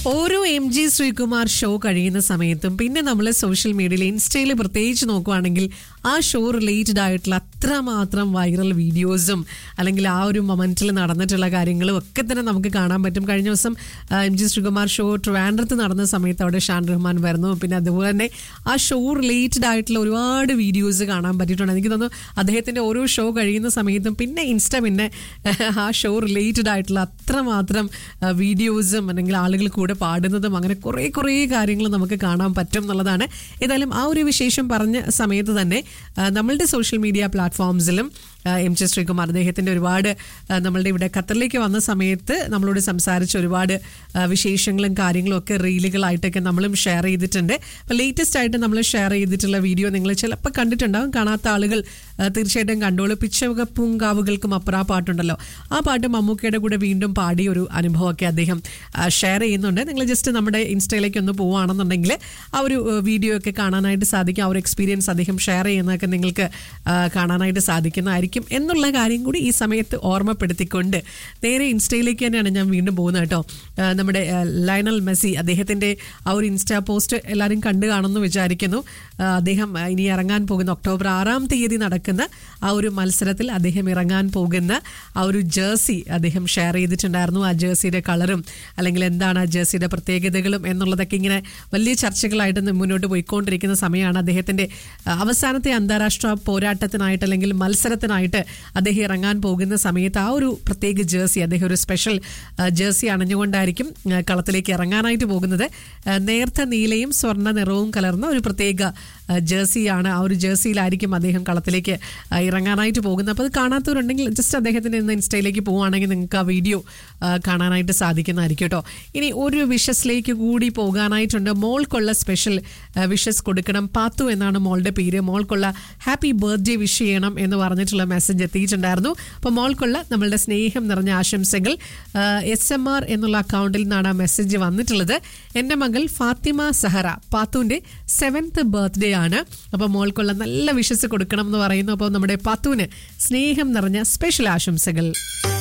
ഓരോ M G Sreekumar show കഴിയുന്ന സമയത്തും പിന്നെ നമ്മൾ സോഷ്യൽ മീഡിയയിൽ ഇൻസ്റ്റയിൽ പ്രത്യേകിച്ച് നോക്കുവാണെങ്കിൽ ആ ഷോ റിലേറ്റഡ് ആയിട്ടുള്ള അത്രമാത്രം വൈറൽ വീഡിയോസും അല്ലെങ്കിൽ ആ ഒരു മൊമെന്റിൽ നടന്നിട്ടുള്ള കാര്യങ്ങളും ഒക്കെ തന്നെ നമുക്ക് കാണാൻ പറ്റും കഴിഞ്ഞ ദിവസം ആ, എം ജി ശ്രീകുമാർ ഷോ ട്രിവാൻഡ്രത്ത് നടന്ന സമയത്ത് അവിടെ ഷാൻ റഹ്മാൻ വരുന്നു പിന്നെ അതുപോലെ തന്നെ ആ ഷോ റിലേറ്റഡ് ആയിട്ടുള്ള ഒരുപാട് വീഡിയോസ് കാണാൻ പറ്റിയിട്ടുണ്ട് എനിക്ക് തോന്നുന്നു അദ്ദേഹത്തിന്റെ ഓരോ ഷോ കഴിയുന്ന സമയത്തും പിന്നെ ഇൻസ്റ്റ പിന്നെ ആ ഷോ റിലേറ്റഡ് ആയിട്ടുള്ള അത്രമാത്രം ആ, വീഡിയോസും അല്ലെങ്കിൽ ആളുകൾ കൂടെ പാടുന്നതും അങ്ങനെ കുറേ കുറേ കാര്യങ്ങൾ നമുക്ക് കാണാൻ പറ്റും എന്നുള്ളതാണ് ഏതായാലും ആ ഒരു വിശേഷം പറഞ്ഞ സമയത്ത് തന്നെ ആ, നമ്മളുടെ സോഷ്യൽ മീഡിയ പ്ലാറ്റ്ഫോംസിലും ആ, എം ജെ ശ്രീകുമാർ അദ്ദേഹത്തിൻ്റെ ഒരുപാട് ആ, നമ്മളുടെ ഇവിടെ ഖത്തറിലേക്ക് വന്ന സമയത്ത് നമ്മളോട് സംസാരിച്ച ഒരുപാട് ആ, വിശേഷങ്ങളും കാര്യങ്ങളും ഒക്കെ റീലുകളായിട്ടൊക്കെ നമ്മളും ഷെയർ ചെയ്തിട്ടുണ്ട് അപ്പോൾ ലേറ്റസ്റ്റ് ആയിട്ട് നമ്മൾ ഷെയർ ചെയ്തിട്ടുള്ള വീഡിയോ നിങ്ങൾ ചിലപ്പോൾ കണ്ടിട്ടുണ്ടാവും കാണാത്ത ആളുകൾ ആ, തീർച്ചയായിട്ടും കണ്ടോളൂ പിച്ചക പൂങ്കാവുകൾക്കും അപ്പുറം ആ പാട്ടുണ്ടല്ലോ ആ പാട്ട് മമ്മൂക്കയുടെ കൂടെ വീണ്ടും പാടിയ ഒരു അനുഭവമൊക്കെ അദ്ദേഹം ഷെയർ ചെയ്യുന്നുണ്ട് നിങ്ങൾ ജസ്റ്റ് നമ്മുടെ ഇൻസ്റ്റയിലേക്ക് ഒന്ന് പോവുകയാണെന്നുണ്ടെങ്കിൽ ആ ഒരു ആ, വീഡിയോ ഒക്കെ കാണാനായിട്ട് സാധിക്കും ആ ഒരു എക്സ്പീരിയൻസ് അദ്ദേഹം ഷെയർ ചെയ്യുന്നതൊക്കെ നിങ്ങൾക്ക് ആ, കാണാനായിട്ട് സാധിക്കുന്നതായിരിക്കും എന്നുള്ള കാര്യം കൂടി ഈ സമയത്ത് ഓർമ്മപ്പെടുത്തിക്കൊണ്ട് നേരെ ഇൻസ്റ്റയിലേക്ക് തന്നെയാണ് ഞാൻ വീണ്ടും പോകുന്നത് കേട്ടോ ആ, നമ്മുടെ ആ, ലയണൽ മെസ്സി അദ്ദേഹത്തിൻ്റെ ആ ഒരു ഇൻസ്റ്റാ പോസ്റ്റ് എല്ലാവരും കണ്ടു കാണുമെന്ന് വിചാരിക്കുന്നു ആ, അദ്ദേഹം ആ, ഇനി ഇറങ്ങാൻ പോകുന്ന ഒക്ടോബർ ആറാം തീയതി നടക്കുന്ന ആ ഒരു മത്സരത്തിൽ അദ്ദേഹം ഇറങ്ങാൻ പോകുന്ന ആ ഒരു ജേഴ്സി അദ്ദേഹം ഷെയർ ചെയ്തിട്ടുണ്ടായിരുന്നു ആ ജേഴ്സിയുടെ കളറും അല്ലെങ്കിൽ എന്താണ് ആ ജേഴ്സിയുടെ പ്രത്യേകതകളും എന്നുള്ളതൊക്കെ ഇങ്ങനെ വലിയ ചർച്ചകളായിട്ട് നി- മുന്നോട്ട് പോയിക്കൊണ്ടിരിക്കുന്ന സമയമാണ് അദ്ദേഹത്തിന്റെ ആ, അവസാനത്തെ അന്താരാഷ്ട്ര പോരാട്ടത്തിനായിട്ട് അല്ലെങ്കിൽ മത്സരത്തിനായിട്ട് അദ്ദേഹം ഇറങ്ങാൻ പോകുന്ന സമയത്ത് ആ ഒരു പ്രത്യേക ജേഴ്സി അദ്ദേഹം ഒരു സ്പെഷ്യൽ ആ, ജേഴ്സി അണിഞ്ഞുകൊണ്ടായിരിക്കും ആ, കളത്തിലേക്ക് ഇറങ്ങാനായിട്ട് പോകുന്നത് ആ, നേർത്ത നീലയും സ്വർണ്ണ നിറവും കലർന്ന ഒരു പ്രത്യേക ആ, ജേഴ്സിയാണ് ആ ഒരു ജേഴ്സിയിലായിരിക്കും അദ്ദേഹം കളത്തിലേക്ക് ആ, ഇറങ്ങാനായിട്ട് പോകുന്നത് അപ്പോൾ അത് കാണാത്തവരുണ്ടെങ്കിൽ ജസ്റ്റ് അദ്ദേഹത്തിൻ്റെ ഇന്ന് ഇൻസ്റ്റയിലേക്ക് പോവുകയാണെങ്കിൽ നിങ്ങൾക്ക് ആ വീഡിയോ ആ, കാണാനായിട്ട് സാധിക്കുന്നതായിരിക്കും കേട്ടോ ഇനി ഒരു വിഷസിലേക്ക് കൂടി പോകാനായിട്ടുണ്ട് മോൾക്കുള്ള സ്പെഷ്യൽ വിഷസ് കൊടുക്കണം പാത്തു എന്നാണ് മോളുടെ പേര് മോൾക്കുള്ള ഹാപ്പി ബർത്ത്ഡേ വിഷ് ചെയ്യണം എന്ന് പറഞ്ഞിട്ടുള്ള മെസ്സേജ് എത്തിയിട്ടുണ്ടായിരുന്നു അപ്പോൾ മോൾക്കുള്ള നമ്മളുടെ സ്നേഹം നിറഞ്ഞ ആശംസകൾ എസ് എം ആർ എന്നുള്ള അക്കൗണ്ടിൽ നിന്നാണ് ആ മെസ്സേജ് വന്നിട്ടുള്ളത് എൻ്റെ മകൾ ഫാത്തിമ സഹറ പാത്തുവിൻ്റെ സെവൻത്ത് ബർത്ത്ഡേ ആണ് അപ്പോൾ മോൾക്കുള്ള നല്ല വിഷസ് കൊടുക്കണം എന്ന് പറയുന്നു അപ്പോൾ നമ്മുടെ പാത്തുവിന് സ്നേഹം നിറഞ്ഞ സ്പെഷ്യൽ ആശംസകൾ